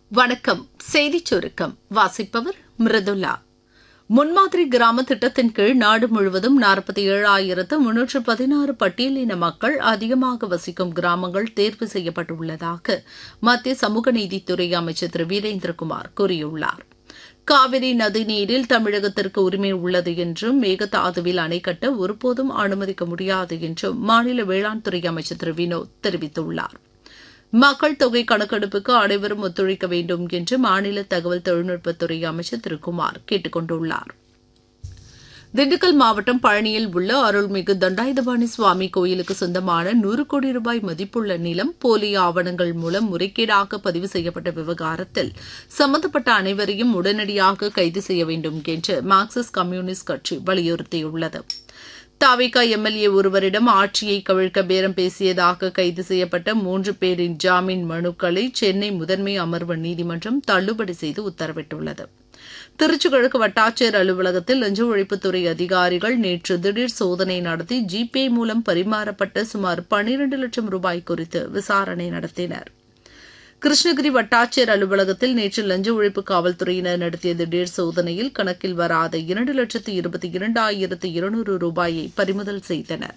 வணக்கம் செய்திச் சுருக்கம் வாசிப்பவர் மிருதுல்லா முன்மாதிரி கிராம திட்டத்தின் கீழ் நாடு முழுவதும் நாற்பத்தி ஏழாயிரத்து முன்னூற்று பதினாறு பட்டியலின மக்கள் அதிகமாக வசிக்கும் கிராமங்கள் தேர்வு செய்யப்பட்டுள்ளதாக மத்திய சமூக நீதித்துறை அமைச்சர் திரு வீரேந்திரகுமார் கூறியுள்ளார் காவிரி நதிநீரில் தமிழகத்திற்கு உரிமை உள்ளது என்றும் மேகதாதுவில் அணை கட்ட ஒருபோதும் அனுமதிக்க முடியாது என்றும் மாநில வேளாண் துறை அமைச்சர் திரு வினோத் தெரிவித்துள்ளார் மக்கள் தொகை கணக்கெடுப்புக்கு அனைவரும் ஒத்துழைக்க வேண்டும் என்று மாநில தகவல் தொழில்நுட்பத்துறை அமைச்சர் திரு குமார் கேட்டுக் கொண்டுள்ளார் திண்டுக்கல் மாவட்டம் பழனியில் உள்ள அருள்மிகு தண்டாயுதபாணி சுவாமி கோயிலுக்கு சொந்தமான நூறு கோடி ரூபாய் மதிப்புள்ள நிலம் போலி ஆவணங்கள் மூலம் முறைகேடாக பதிவு செய்யப்பட்ட விவகாரத்தில் சம்பந்தப்பட்ட அனைவரையும் உடனடியாக கைது செய்ய வேண்டும் என்று மார்க்சிஸ்ட் கம்யூனிஸ்ட் கட்சி வலியுறுத்தியுள்ளது தாவிகா எம்எல்ஏ ஒருவரிடம் ஆட்சியை கவிழ்க்க பேரம் பேசியதாக கைது செய்யப்பட்ட மூன்று பேரின் ஜாமீன் மனுக்களை சென்னை முதன்மை அமர்வு நீதிமன்றம் தள்ளுபடி செய்து உத்தரவிட்டுள்ளது திருச்சி கிழக்கு வட்டாட்சியர் அலுவலகத்தில் லஞ்ச ஒழிப்புத்துறை அதிகாரிகள் நேற்று திடீர் சோதனை நடத்தி ஜிபே மூலம் பரிமாறப்பட்ட சுமார் பனிரண்டு லட்சம் ரூபாய் குறித்து விசாரணை நடத்தினர் கிருஷ்ணகிரி வட்டாட்சியர் அலுவலகத்தில் நேற்று லஞ்ச ஒழிப்பு காவல்துறையினர் நடத்திய திடீர் சோதனையில் கணக்கில் வராத இரண்டு லட்சத்து இருபத்தி இரண்டாயிரத்து இருநூறு ரூபாயை பறிமுதல் செய்தனர்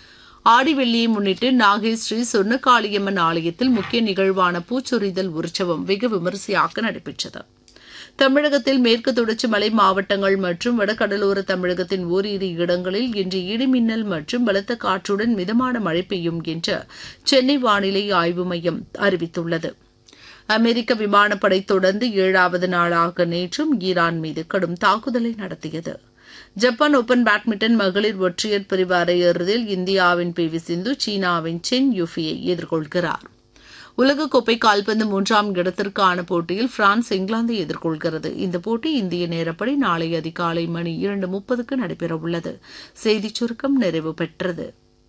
ஆடி வெள்ளியை முன்னிட்டு நாகை ஸ்ரீ சொர்ணகாளியம்மன் ஆலயத்தில் முக்கிய நிகழ்வான பூச்சொரிதல் உற்சவம் வெகு விமரிசையாக நடைபெற்றது தமிழகத்தில் மேற்கு தொடர்ச்சி மலை மாவட்டங்கள் மற்றும் வடகடலோர தமிழகத்தின் ஓரிரு இடங்களில் இன்று இடிமின்னல் மற்றும் பலத்த காற்றுடன் மிதமான மழை பெய்யும் என்று சென்னை வானிலை ஆய்வு மையம் அறிவித்துள்ளது அமெரிக்க விமானப்படை தொடர்ந்து ஏழாவது நாளாக நேற்றும் ஈரான் மீது கடும் தாக்குதலை நடத்தியது ஜப்பான் ஓபன் பேட்மிண்டன் மகளிர் ஒற்றையர் பிரிவு அரையிறுதியில் இந்தியாவின் பி வி சிந்து சீனாவின் சென் யுஃபியை எதிர்கொள்கிறார் உலகக்கோப்பை கால்பந்து மூன்றாம் இடத்திற்கான போட்டியில் பிரான்ஸ் இங்கிலாந்தை எதிர்கொள்கிறது இந்த போட்டி இந்திய நேரப்படி நாளை அதிகாலை மணி இரண்டு முப்பதுக்கு நடைபெறவுள்ளது செய்திச் சுருக்கம் நிறைவு பெற்றது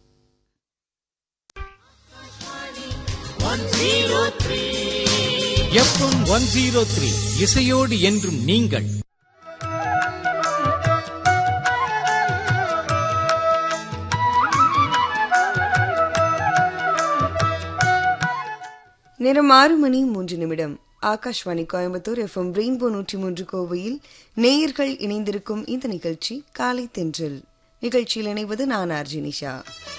எஃப்எம் ஒன் ஜீரோ த்ரீ இசையோடு என்றும் நீங்கள் நேரம் ஆறு மணி மூன்று நிமிடம் ஆகாஷ்வாணி கோயம்புத்தூர் எஃப்எம் ரெயின்போ நூற்றி மூன்று கோவையில் நேயர்கள் இணைந்திருக்கும் இந்த நிகழ்ச்சி காலை தென்றல் நிகழ்ச்சியில் இணைவது நான் ஆர்ஜினிஷா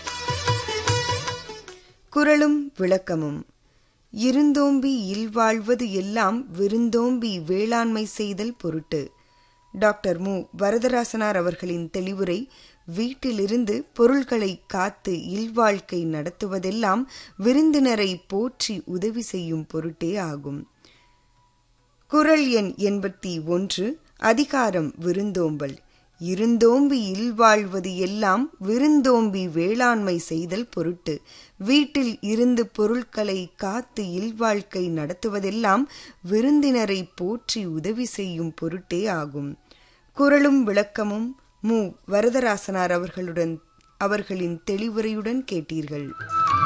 குரலும் விளக்கமும் இருந்தோம்பி இல்வாழ்வது எல்லாம் விருந்தோம்பி வேளாண்மை செய்தல் பொருட்டு டாக்டர் மு வரதராசனார் அவர்களின் தெளிவுரை வீட்டிலிருந்து பொருள்களை காத்து இல்வாழ்க்கை நடத்துவதெல்லாம் விருந்தினரை போற்றி உதவி செய்யும் பொருட்டே ஆகும் குரல் எண் எண்பத்தி ஒன்று அதிகாரம் விருந்தோம்பல் இருந்தோம்பி இல்வாழ்வது எல்லாம் விருந்தோம்பி வேளாண்மை செய்தல் பொருட்டு வீட்டில் இருந்து பொருட்களை காத்து இல்வாழ்க்கை நடத்துவதெல்லாம் விருந்தினரை போற்றி உதவி செய்யும் பொருட்டே ஆகும் குரலும் விளக்கமும் மு வரதராசனார் அவர்களுடன் அவர்களின் தெளிவுரையுடன் கேட்டீர்கள்